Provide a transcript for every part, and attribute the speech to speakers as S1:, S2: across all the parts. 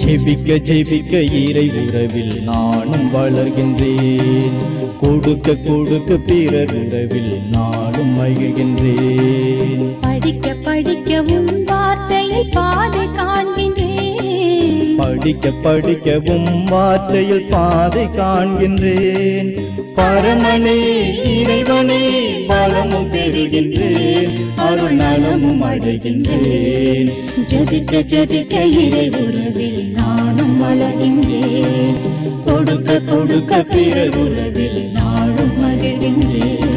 S1: ஜெபிக்க ஜெபிக்க இறை உறவில் நானும் வளர்கின்றேன் கொடுக்க கொடுக்க பிறர் உறவில் நானும் மகிழ்கின்றேன்
S2: படிக்க படிக்கவும் வார்த்தையில் பாதை காண்கின்றேன்
S1: படிக்க படிக்கவும் வார்த்தையில் பாதை காண்கின்றேன் பரமனே இறைவனே பலமும் பெறுகின்றேன் அருள் நலமும் அடைகின்றேன்
S2: ஜபிக்க ஜபிக்க இறை உறவில் நானும் வளர்கின்றேன்
S1: கொடுக்க கொடுக்க பிறர் உறவில்
S2: நானும் மகிழ்கின்றேன்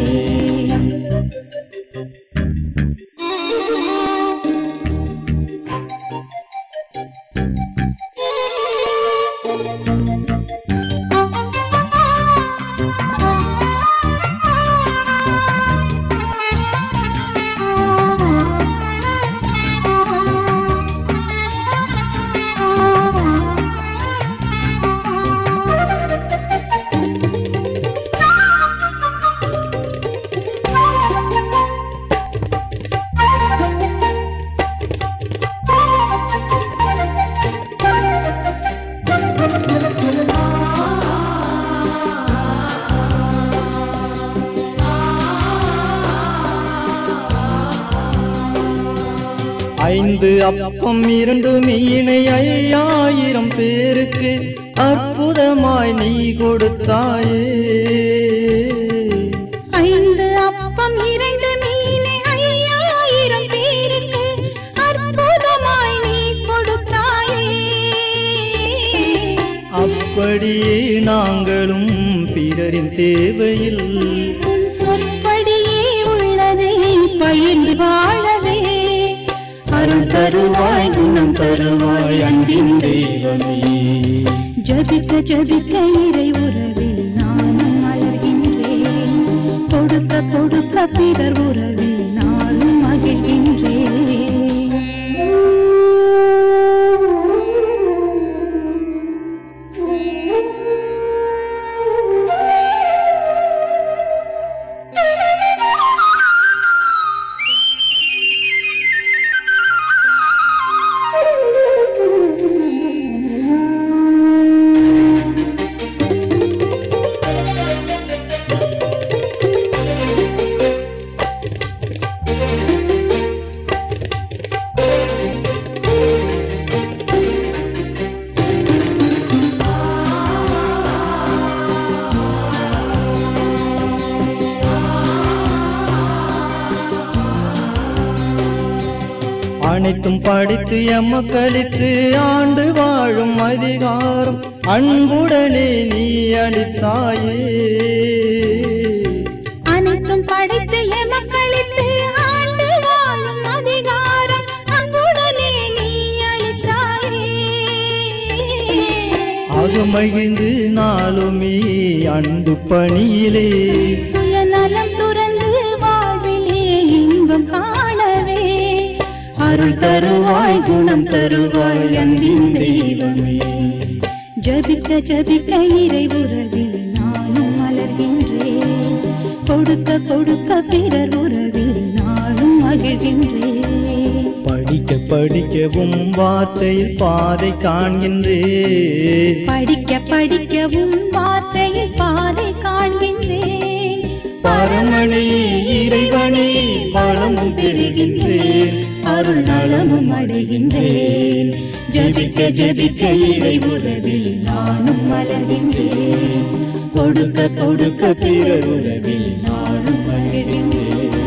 S1: ஐந்து அப்பம் இரண்டு மீனை ஐயாயிரம் பேருக்கு அற்புதமாய் நீ கொடுத்தாயே
S2: ஐந்து அப்பம் இரண்டு மீனை ஐயாயிரம் பேருக்கு அற்புதமாய் நீ கொடுத்தாயே
S1: அப்படியே நாங்களும் பிறரின் தேவையில்
S2: உன் சொற்படியே உள்ளதை பயிர்ந்து வாழவே
S1: அருள் தருவாய் குணம் தருவாய் அன்பின் தெய்வமே
S2: ஜபிக்க ஜபிக்க இறை உறவில் நானும் மலர்கின்றேன் கொடுக்க கொடுக்க பிறர் உறவில் நானும்
S1: அனைத்தும் படித்து எம்மக்களித்து ஆண்டு வாழும் அதிகாரம் அன்புடனே நீ அளித்தாயே
S2: அனைத்தும் படைத்து எமக்களித்து ஆண்டு வாழும் அதிகாரம் அன்புடனே நீ அளித்தாயே
S1: அது மகிழ்ந்து நாளுமே அன்பு பணியிலே
S2: சுயநலம் துறந்து வாழ்விலே இன்பம் காணவே
S1: அருள் தருவாய் குணம் தருவாய் அன்பின் தெய்வமே
S2: ஜபிக்க ஜபிக்க இறை உறவில் நானும் மலர்கின்றேன் கொடுக்க கொடுக்க பிறர் உறவில் நானும் மகிழ்கின்றேன்
S1: படிக்க படிக்கவும் வார்த்தையில் பாதை காண்கின்றேன்
S2: படிக்க படிக்கவும் வார்த்தையில் பாதை காண்கின்றேன்
S1: பரமனே இறைவனே பலமும் பெறுகின்றேன் அருள் நலமும் அடைகின்றேன் ஜபிக்க ஜபிக்க இறை உறவில் நானும் மலர்கின்றேன் கொடுக்க கொடுக்க பிறர் உறவில் நானும் மகிழ்கின்றேன்